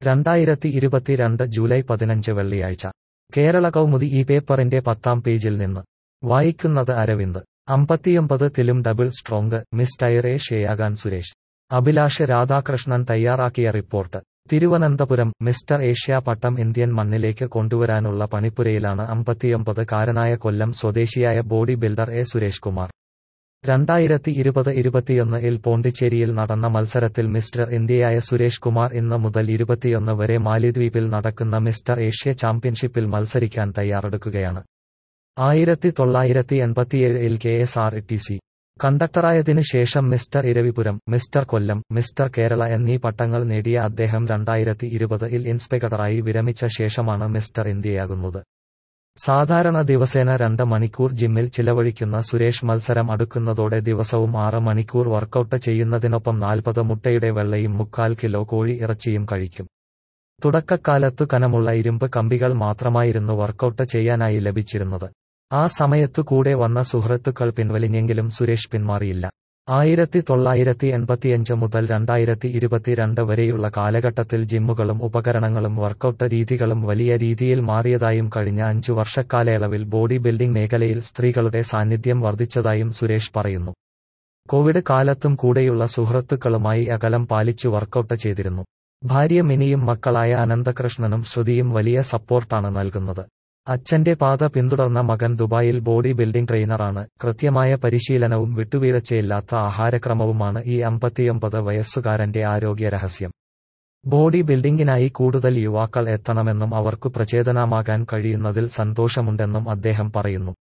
രണ്ടായിരത്തി ഇരുപത്തിരണ്ട് ജൂലൈ പതിനഞ്ച് വെള്ളിയാഴ്ച കേരള കൗമുദി ഈ പേപ്പറിന്റെ പത്താം പേജിൽ നിന്ന് വായിക്കുന്നത് അരവിന്ദ് അമ്പത്തിയൊമ്പത് തിലും ഡബിൾ സ്ട്രോങ് മിസ് ടയർ ഏഷ്യയാകാൻ സുരേഷ് അഭിലാഷ് രാധാകൃഷ്ണൻ തയ്യാറാക്കിയ റിപ്പോർട്ട് തിരുവനന്തപുരം മിസ്റ്റർ ഏഷ്യ പട്ടം ഇന്ത്യൻ മണ്ണിലേക്ക് കൊണ്ടുവരാനുള്ള പണിപ്പുരയിലാണ് അമ്പത്തിയൊമ്പത് കാരനായ കൊല്ലം സ്വദേശിയായ body builder A Suresh Kumar രണ്ടായിരത്തി ഇരുപത് ഇരുപത്തിയൊന്ന് ഇൽ പോണ്ടിച്ചേരിയിൽ നടന്ന മത്സരത്തിൽ മിസ്റ്റർ ഇന്ത്യയായ സുരേഷ് കുമാർ ഇന്ന് മുതൽ ഇരുപത്തിയൊന്ന് വരെ മാലിദ്വീപിൽ നടക്കുന്ന മിസ്റ്റർ ഏഷ്യ ചാമ്പ്യൻഷിപ്പിൽ മത്സരിക്കാൻ തയ്യാറെടുക്കുകയാണ് ആയിരത്തി തൊള്ളായിരത്തി എൺപത്തിയേഴ് ഇൽ K S R T C കണ്ടക്ടറായതിനു ശേഷം mister Eravipuram mister Kollam mister Kerala എന്നീ പട്ടങ്ങൾ നേടിയ അദ്ദേഹം രണ്ടായിരത്തി ഇരുപത് ഇൽ ഇൻസ്പെക്ടറായി വിരമിച്ച ശേഷമാണ് മിസ്റ്റർ ഇന്ത്യയാകുന്നത് സാധാരണ ദിവസേന രണ്ട് മണിക്കൂർ ജിമ്മിൽ ചിലവഴിക്കുന്ന സുരേഷ് മത്സരം അടുക്കുന്നതോടെ ദിവസവും ആറ് മണിക്കൂർ വർക്കൌട്ട് ചെയ്യുന്നതിനൊപ്പം നാൽപ്പത് മുട്ടയുടെ വെള്ളയും മുക്കാൽ കിലോ കോഴി ഇറച്ചിയും കഴിക്കും തുടക്കക്കാലത്തു കനമുള്ള ഇരുമ്പ് കമ്പികൾ മാത്രമായിരുന്നു വർക്കൌട്ട് ചെയ്യാനായി ലഭിച്ചിരുന്നത് ആ സമയത്തു കൂടെ വന്ന സുഹൃത്തുക്കൾ പിൻവലിഞ്ഞെങ്കിലും സുരേഷ് പിന്മാറിയില്ല ആയിരത്തി തൊള്ളായിരത്തി എൺപത്തിയഞ്ച് മുതൽ രണ്ടായിരത്തി ഇരുപത്തിരണ്ട് വരെയുള്ള കാലഘട്ടത്തിൽ ജിമ്മുകളും ഉപകരണങ്ങളും വർക്കൌട്ട് രീതികളും വലിയ രീതിയിൽ മാറിയതായും കഴിഞ്ഞ അഞ്ചു വർഷക്കാലയളവിൽ ബോഡി ബിൽഡിംഗ് മേഖലയിൽ സ്ത്രീകളുടെ സാന്നിധ്യം വർദ്ധിച്ചതായും സുരേഷ് പറയുന്നു കോവിഡ് കാലത്തും കൂടെയുള്ള സുഹൃത്തുക്കളുമായി അകലം പാലിച്ചു വർക്കൌട്ട് ചെയ്തിരുന്നു ഭാര്യ മിനിയും മക്കളായ അനന്തകൃഷ്ണനും ശ്രുതിയും വലിയ സപ്പോർട്ടാണ് നൽകുന്നത് അച്ഛന്റെ പാത പിന്തുടർന്ന മകൻ ദുബായിൽ ബോഡി ബിൽഡിംഗ് ട്രെയിനറാണ് കൃത്യമായ പരിശീലനവും വിട്ടുവീഴ്ചയില്ലാത്ത ആഹാരക്രമവുമാണ് ഈ അമ്പത്തിയൊമ്പത് വയസ്സുകാരന്റെ ആരോഗ്യ രഹസ്യം ബോഡി ബിൽഡിംഗിനായി കൂടുതൽ യുവാക്കൾ എത്തണമെന്നും അവർക്കു പ്രചേതനമാകാൻ കഴിയുന്നതിൽ സന്തോഷമുണ്ടെന്നും അദ്ദേഹം പറയുന്നു